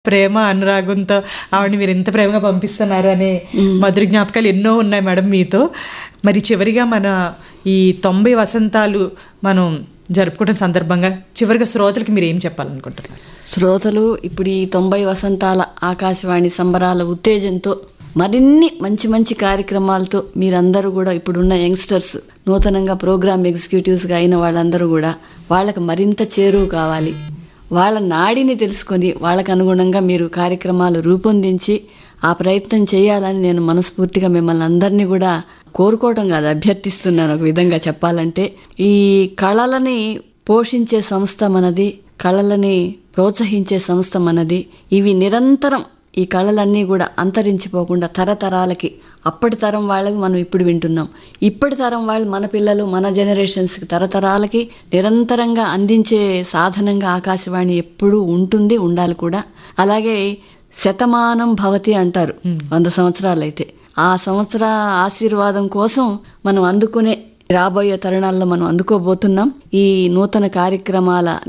ప్రేమ అనురాగంతో ఆవిడని మీరు ఇంత ప్రేమగా పంపిస్తున్నారు అనే మధుర జ్ఞాపకాలు ఎన్నో ఉన్నాయి మేడం మీతో మరి చివరిగా మన ఈ తొంభై వసంతాలు మనం జరుపుకోవడం సందర్భంగా చివరిగా శ్రోతలకి మీరు ఏం చెప్పాలనుకుంటున్నారు శ్రోతలు ఇప్పుడు ఈ తొంభై వసంతాల ఆకాశవాణి సంబరాల ఉత్తేజంతో మరిన్ని మంచి మంచి కార్యక్రమాలతో మీరందరూ కూడా ఇప్పుడున్న యంగ్స్టర్స్ నూతనంగా ప్రోగ్రామ్ ఎగ్జిక్యూటివ్స్గా అయిన వాళ్ళందరూ కూడా వాళ్ళకి మరింత చేరువు కావాలి వాళ్ళ నాడిని తెలుసుకొని వాళ్ళకు అనుగుణంగా మీరు కార్యక్రమాలు రూపొందించి ఆ ప్రయత్నం చేయాలని నేను మనస్ఫూర్తిగా మిమ్మల్ని అందరినీ కూడా కోరుకోవటం కాదు అభ్యర్థిస్తున్నాను ఒక విధంగా చెప్పాలంటే ఈ కళలని పోషించే సంస్థ మనది కళలని ప్రోత్సహించే సంస్థ మనది ఇవి నిరంతరం ఈ కళలన్నీ కూడా అంతరించిపోకుండా తరతరాలకి అప్పటి తరం వాళ్ళకి మనం ఇప్పుడు వింటున్నాం ఇప్పటి తరం వాళ్ళు మన పిల్లలు మన జనరేషన్స్కి తరతరాలకి నిరంతరంగా అందించే సాధనంగా ఆకాశవాణి ఎప్పుడూ ఉంటుంది ఉండాలి కూడా అలాగే శతమానం భవతి అంటారు వంద సంవత్సరాలు అయితే ఆ సంవత్సర ఆశీర్వాదం కోసం మనం అందుకునే రాబోయే తరుణాల్లో మనం అందుకోబోతున్నాం ఈ నూతన కార్యక్రమాల